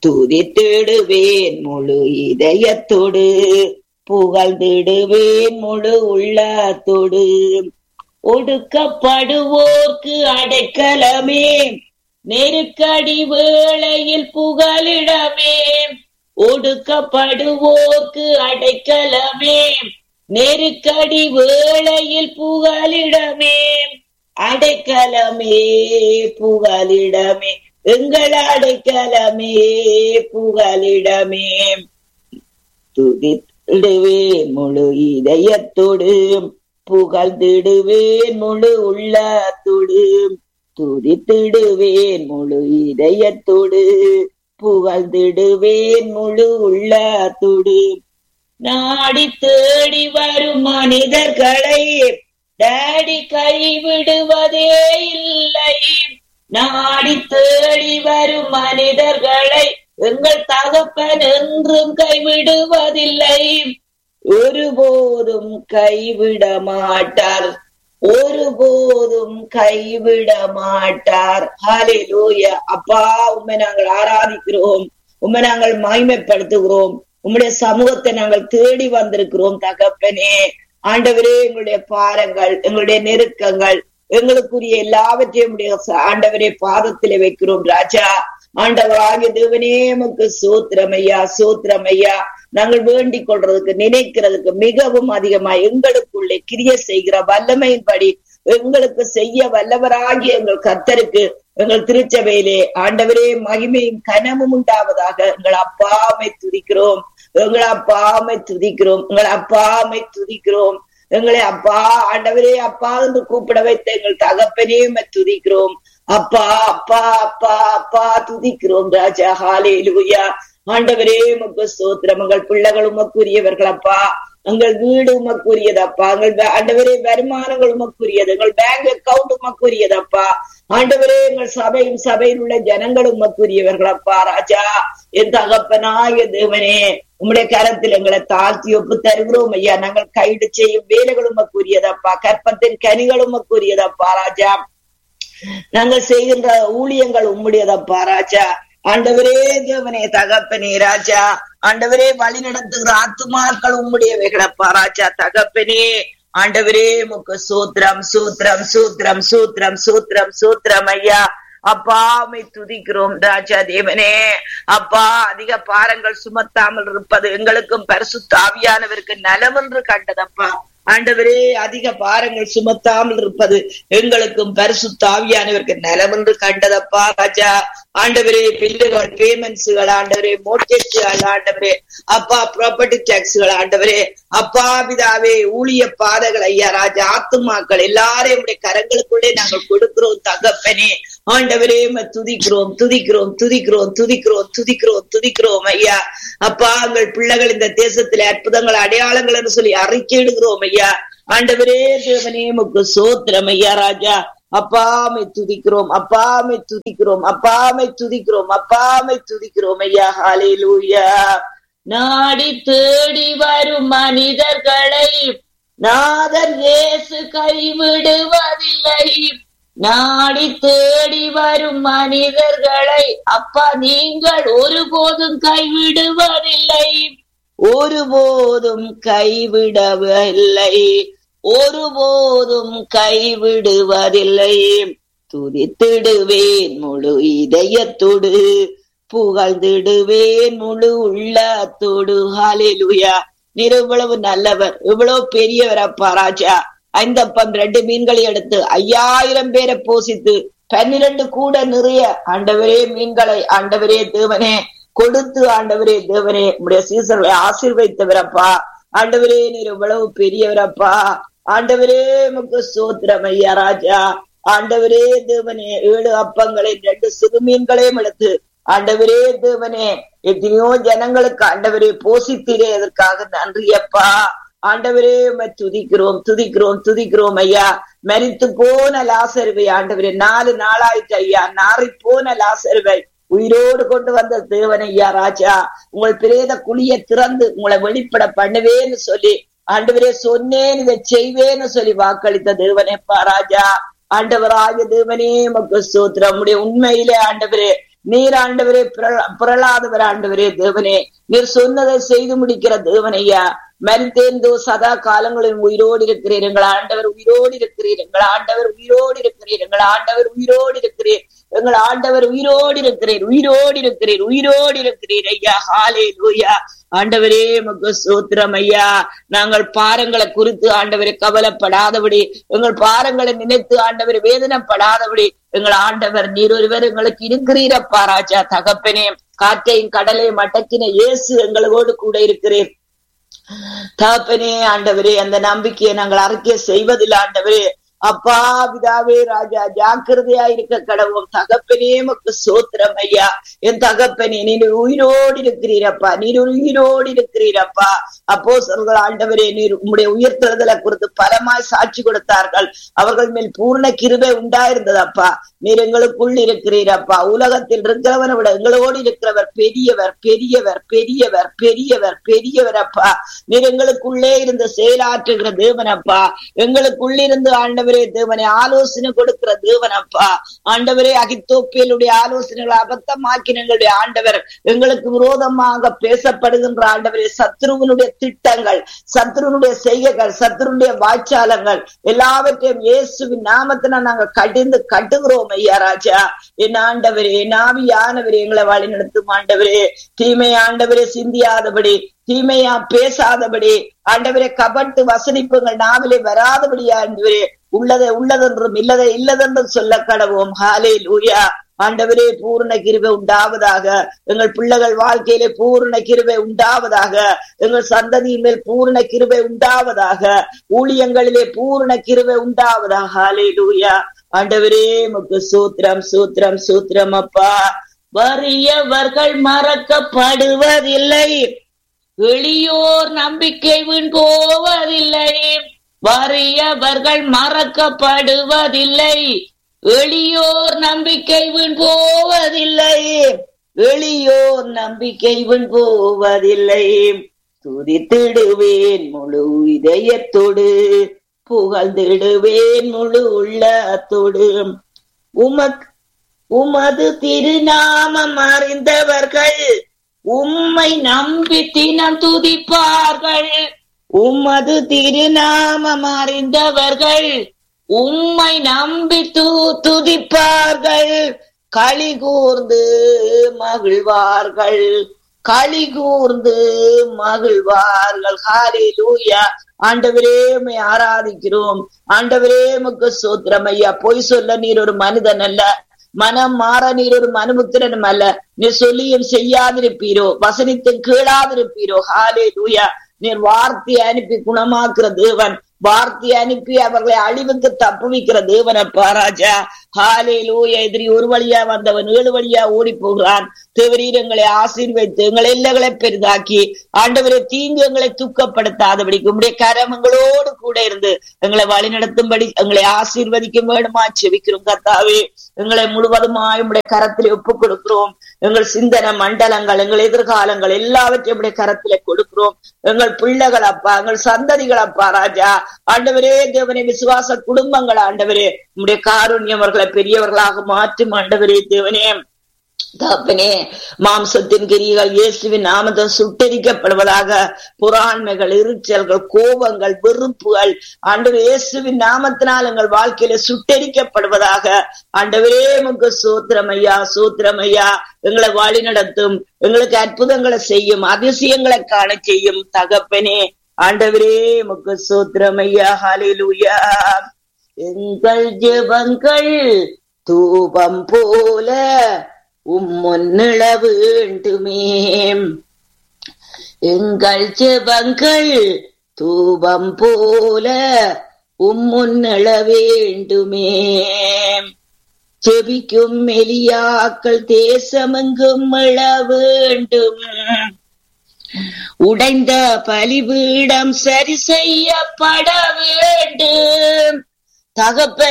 துதித்திடுவேன் முழு இதயத்தோடு புகழ்ந்திடுவேன் முழு உள்ளத்தோடு ஒடுக்கப்படுவோர்க்கு அடைக்கலமே நெருக்கடி வேளையில் புகலிடமே ஒடுக்கப்படுவோர்க்கு அடைக்கலமே நெருக்கடி வேளையில் புகலிடமே அடைக்கலமே புகலிடமே எங்கள் அடைக்கலமே புகலிடமே துதித்திடுவேன் முழு இதயத்தோடு புகழ்ந்திடுவேன் முழு உள்ளத்தோடு துதித்திடுவேன் முழு இதயத்தோடு புகழ்ந்திடுவேன் முழு உள்ளத்தோடு நாடி தேடி வரும் மனிதர்களை டேடி கைவிடுவதே இல்லை நாடி தேடி வரும் மனிதர்களை எங்கள் தகப்பன் என்றும் கைவிடுவதில்லை ஒருபோதும் கைவிட மாட்டார் ஒருபோதும் கைவிட மாட்டார் ஹalleluya அப்பா உம்மை நாங்கள் ஆராதிக்கிறோம் உம்மை நாங்கள் மகிமைப்படுத்துகிறோம் உம்முடைய சமூகத்தை நாங்கள் தேடி வந்திருக்கிறோம் தகப்பனே ஆண்டவரே எங்களுடைய பாரங்கள் எங்களுடைய நெருக்கங்கள் எங்களுக்குரிய எல்லாவற்றையும் உடைய ஆண்டவரே பாதத்திலே வைக்கிறோம் ராஜா ஆண்டவராகிய தேவனே உமக்கு சூத்திரமையா சூத்திரமையா நாங்கள் வேண்டிக் கொள்றதுக்கு நினைக்கிறதுக்கு மிகவும் அதிகமா எங்களுக்குள்ளே கிரிய செய்கிற வல்லமையின்படி எங்களுக்கு செய்ய வல்லவராகிய எங்கள் கர்த்தருக்கு எங்கள் திருச்சபையிலே ஆண்டவரே மகிமையும் கனமும் உண்டாவதாக எங்கள் அப்பாமை துதிக்கிறோம் எங்கள் அப்பாமை துதிக்கிறோம் எங்கள் அப்பாமை துதிக்கிறோம் எங்களை அப்பா ஆண்டவரே அப்பா என்று கூப்பிட வைத்த எங்கள் தகப்பனே துதிக்கிறோம் அப்பா அப்பா அப்பா அப்பா துதிக்கிறோம் ராஜா ஹாலே லூயா ஆண்டவரே உமக்கு ஸ்தோத்திரம் எங்கள் பிள்ளைகள் உமக்குரியவர்கள் அப்பா எங்கள் வீடு உமக்குரியதப்பா எங்கள் ஆண்டவரே வருமானங்கள் உமக்குரியது எங்கள் பேங்க் அக்கவுண்ட் உமக்குரியதப்பா ஆண்டவரே எங்கள் சபையும் சபையில் உள்ள ஜனங்கள் உமக்குரியவர்கள் அப்பா ராஜா என் தகப்பனாய தேவனே உம்முடைய கரத்தில் எங்களை தாழ்த்தி ஒப்பு தருகிறோம் ஐயா நாங்கள் கைடு செய்யும் வேலைகள் உமக்குரியதப்பா கற்பத்தின் கனிகள் உமக்குரியதப்பா ராஜா நாங்கள் செய்கின்ற ஊழியங்கள் உம்முடையதப்பா ராஜா ஆண்டவரே தேவனே தகப்பனே ராஜா ஆண்டவரே வழி நடத்துகிற ஆத்துமாக்கள் உம்முடையவைகளப்பா ராஜா தகப்பனே ஆண்டவரே முக்கு சூத்திரம் சூத்திரம் சூத்திரம் சூத்திரம் சூத்திரம் சூத்திரம் ஐயா அப்பாமை துதிக்கிறோம் ராஜா தேவனே அப்பா அதிக பாரங்கள் சுமத்தாமல் இருப்பது எங்களுக்கும் பரிசுத்தாவியானவருக்கு நலம் என்று கண்டதப்பா ஆண்டவரே அதிக பாரங்கள் சுமத்தாமல் இருப்பது எங்களுக்கும் பரிசுத்தாவியானவருக்கு நலம் என்று கண்டதப்பா ராஜா ஆண்டவரே பில்லுகள் பேமெண்ட்ஸுகள் ஆண்டவரே மோட்டேஜ்கள் ஆண்டவரே அப்பா ப்ராப்பர்ட்டி டாக்ஸ்கள் ஆண்டவரே அப்பா பிதாவே ஊழிய பாதைகள் ஐயா ராஜா ஆத்துமாக்கள் எல்லாரையும் உடைய கரங்களுக்குள்ளே நாங்கள் கொடுக்கிறோம் தகப்பனே ஆண்டவரே துதிக்கிறோம் துதிக்கிறோம் துதிக்கிறோம் துதிக்கிறோம் துதிக்கிறோம் துதிக்கிறோம் ஐயா அப்பா எங்கள் பிள்ளைகள் இந்த தேசத்திலே அற்புதங்கள் அடையாளங்கள் என்று சொல்லி அறிக்கையிடுகிறோம் ஐயா ஆண்டவரே தேவனே முக்கு சோத்திரம் ஐயா ராஜா அப்பாமை துதிக்கிறோம் அப்பாமை துதிக்கிறோம் அப்பாமை துதிக்கிறோம் அப்பாமை துதிக்கிறோம் ஐயா ஹாலேலூயா நாடி தேடி வரும் மனிதர்களை நாதர் இயேசு கைவிடுவதில்லை நாடி தேடி வரும் மனிதர்களை அப்பா நீங்கள் ஒருபோதும் கைவிடுவதில்லை ஒருபோதும் கைவிடவில்லை ஒருபோதும் கைவிடுவதில்லை துதித்திடுவேன் முழு இதயத்தோடு புகழ்ந்திடுவேன் முழு உள்ளத்தோடு ஹாலேலுயா நீர் இவ்வளவு நல்லவர் இவ்வளவு பெரியவர் அப்பா ராஜா ஐந்தப்பம் ரெண்டு மீன்களை எடுத்து ஐயாயிரம் பேரை போசித்து பன்னிரண்டு கூட நிறைய ஆண்டவரே மீன்களை ஆண்டவரே தேவனே கொடுத்து ஆண்டவரே தேவனே உடைய சீசர்களை ஆசீர்வைத்தவரப்பா ஆண்டவரே நீர் இவ்வளவு பெரியவரப்பா ஆண்டவரே முக்கு சோத்திரம் ஐயா ராஜா ஆண்டவரே தேவனே ஏழு அப்பங்களையும் ரெண்டு சிறு மீன்களையும் எடுத்து ஆண்டவரே தேவனே எத்தனையோ ஜனங்களுக்கு ஆண்டவரே போசித்தீரே அதற்காக நன்றி அப்பா ஆண்டவரே துதிக்கிறோம் துதிக்கிறோம் துதிக்கிறோம் ஐயா மரித்து போன லாசருவை ஆண்டவரே நாலு நாளாயிட்டு ஐயா நாரி போன லாசருவை உயிரோடு கொண்டு வந்த தேவன் ஐயா ராஜா உங்கள் பிரேத குழிய திறந்து உங்களை வெளிப்பட பண்ணுவேன்னு சொல்லி ஆண்டவரே சொன்னேன் இதை செய்வேன்னு சொல்லி வாக்களித்த தேவனேப்பா ராஜா ஆண்டவராக தேவனே மக்கு சோத்திரம் உடைய உண்மையிலே ஆண்டவரே நீர் ஆண்டவரே புரளாதவர் ஆண்டவரே தேவனே நீர் சொன்னதை செய்து முடிக்கிற தேவனையா மரித்தேந்தோ சதா காலங்களில் உயிரோடு இருக்கிறீர் எங்கள் ஆண்டவர் உயிரோடு இருக்கிறீர் எங்கள் ஆண்டவர் உயிரோடு இருக்கிறீர் எங்கள் ஆண்டவர் உயிரோடு இருக்கிறீர் எங்கள் ஆண்டவர் உயிரோடு இருக்கிறீர் உயிரோடு இருக்கிறீர் உயிரோடு இருக்கிறீர் ஐயா ஹாலே லூயா ஆண்டவரே மக்கு சூத்திரம் ஐயா நாங்கள் பாரங்களை குறித்து ஆண்டவரை கவலைப்படாதபடி எங்கள் பாரங்களை நினைத்து ஆண்டவர் வேதனைப்படாதபடி எங்கள் ஆண்டவர் நீர் ஒருவர் எங்களுக்கு இருக்கிறீரப்பா ராஜா தகப்பனே காற்றையும் கடலையும் அடக்கின இயேசு எங்களோடு கூட இருக்கிறேன் தகப்பனே ஆண்டவரே அந்த நம்பிக்கையை நாங்கள் அறிக்கை செய்வதில்லை ஆண்டவரே அப்பா பிதாவே ராஜா ஜாக்கிரதையா இருக்க கடவுள் தகப்பனே மக்கு சோத்திரம் ஐயா என் தகப்பனே நீர் உயிரோடு இருக்கிறீரப்பா நீர் உயிரோடு இருக்கிறீரப்பா அப்போ சொல்கள் ஆண்டவரே நீர் உம்முடைய உயர்த்துறதலை குறித்து பலமாய் சாட்சி கொடுத்தார்கள் அவர்கள் மேல் பூர்ண கிருபை உண்டாயிருந்ததப்பா நீர் எங்களுக்குள் இருக்கிறீரப்பா உலகத்தில் இருக்கிறவனை விட எங்களோடு இருக்கிறவர் பெரியவர் பெரியவர் பெரியவர் பெரியவர் பெரியவர் அப்பா நீர் எங்களுக்குள்ளே இருந்து செயலாற்றுகிற தேவனப்பா எங்களுக்குள்ளிருந்து ஆண்டவர் ஆண்டவரே தேவனை ஆலோசனை கொடுக்கிற தேவன் அப்பா ஆண்டவரே அகித்தோப்பியலுடைய ஆலோசனைகளை அபத்தமாக்கினங்களுடைய ஆண்டவர் எங்களுக்கு விரோதமாக பேசப்படுகின்ற ஆண்டவரே சத்ருவனுடைய திட்டங்கள் சத்ருவனுடைய செய்கைகள் சத்ருனுடைய வாய்ச்சாலங்கள் எல்லாவற்றையும் இயேசுவின் நாமத்தின நாங்க கடிந்து கட்டுகிறோம் ஐயா ராஜா என் ஆண்டவரே நாவியானவரே எங்களை வழி நடத்தும் ஆண்டவரே தீமை ஆண்டவரே சிந்தியாதபடி தீமையா பேசாதபடி ஆண்டவரே கபட்டு வசனிப்புகள் நாவிலே வராதபடி ஆண்டவரே உள்ளதை உள்ளதென்றும் இல்லதை இல்லதென்றும் சொல்ல கடவோம் ஹாலே லூயா ஆண்டவரே பூர்ண கிருபை உண்டாவதாக எங்கள் பிள்ளைகள் வாழ்க்கையிலே பூர்ண கிருபை உண்டாவதாக எங்கள் சந்ததியின் மேல் பூர்ண கிருபை உண்டாவதாக ஊழியங்களிலே பூர்ண கிருபை உண்டாவதாக ஹாலே லூயா ஆண்டவரே முக்கு சூத்திரம் சூத்திரம் சூத்திரம் அப்பா வறியவர்கள் மறக்கப்படுவதில்லை எளியோர் நம்பிக்கை வீண் போவதில்லை வறியவர்கள் மறக்கப்படுவதில்லை எளியோர் நம்பிக்கை வீண் போவதில்லை எளியோர் நம்பிக்கை வீண் போவதில்லை துதித்திடுவேன் முழு இதயத்தோடு புகழ்ந்திடுவேன் முழு உள்ளத்தோடு உமக் உமது திருநாமம் அறிந்தவர்கள் உம்மை நம்பி தினம் துதிப்பார்கள் உம்மது திருநாமம் அறிந்தவர்கள் உம்மை நம்பி தூ துதிப்பார்கள் களி கூர்ந்து மகிழ்வார்கள் களி கூர்ந்து மகிழ்வார்கள் ஹாலே லூயா ஆண்டவரே உம்மை ஆராதிக்கிறோம் ஆண்டவரே முக்கு சோத்திரம் ஐயா பொய் சொல்ல நீர் ஒரு மனிதன் அல்ல மனம் மாற நீர் ஒரு மனுபுத்திரனும் அல்ல நீ சொல்லியும் செய்யாதிருப்பீரோ வசனித்தும் கீழாதிருப்பீரோ ஹாலே லூயா நீர் வார்த்தை அனுப்பி குணமாக்குற தேவன் வார்த்தை அனுப்பி அவர்களை அழிவுக்கு தப்புவிக்கிற தேவனப்பா ராஜா ஹாலே லூயா எதிரி ஒரு வழியா வந்தவன் ஏழு வழியா ஓடி போகிறான் தேவரீரங்களை ஆசீர்வைத்து எங்களை எல்லைகளை பெரிதாக்கி ஆண்டவரை தீங்கு எங்களை துக்கப்படுத்தாதபடி உங்களுடைய கரம் எங்களோடு கூட இருந்து எங்களை வழி நடத்தும்படி எங்களை ஆசீர்வதிக்க வேணுமா செவிக்கிறோம் கத்தாவே எங்களை முழுவதுமாய் உடைய கரத்திலே ஒப்புக் கொடுக்கிறோம் எங்கள் சிந்தன மண்டலங்கள் எங்கள் எதிர்காலங்கள் எல்லாவற்றையும் உடைய கரத்திலே கொடுக்கிறோம் எங்கள் பிள்ளைகள் அப்பா எங்கள் சந்ததிகள் அப்பா ராஜா ஆண்டவரே தேவனே விசுவாச குடும்பங்கள் ஆண்டவரே உடைய காருண்யம் அவர்களை பெரியவர்களாக மாற்றும் ஆண்டவரே தேவனே தகப்பனே மாம்சத்தின் கிரிகள் இயேசுவின் நாமதம் சுட்டரிக்கப்படுவதாக புறாண்மைகள் எரிச்சல்கள் கோபங்கள் வெறுப்புகள் ஆண்டவர் இயேசுவின் நாமத்தினால் எங்கள் வாழ்க்கையில சுட்டரிக்கப்படுவதாக ஆண்டவரே முக்கு சூத்திரமையா சூத்திரமையா எங்களை வழி நடத்தும் எங்களுக்கு அற்புதங்களை செய்யும் அதிசயங்களை காண செய்யும் தகப்பனே ஆண்டவரே முக்கு சூத்திரமையா ஹாலிலுயா எங்கள் ஜெபங்கள் தூபம் போல உம்முன்னிழ வேண்டுமே எங்கள் ஜெபங்கள் தூபம் போல உம்முன்னிழ வேண்டுமே செபிக்கும் மெலியாக்கள் தேசமெங்கும் எழ வேண்டும் உடைந்த பலிபீடம் சரி செய்யப்பட வேண்டும் தகப்ப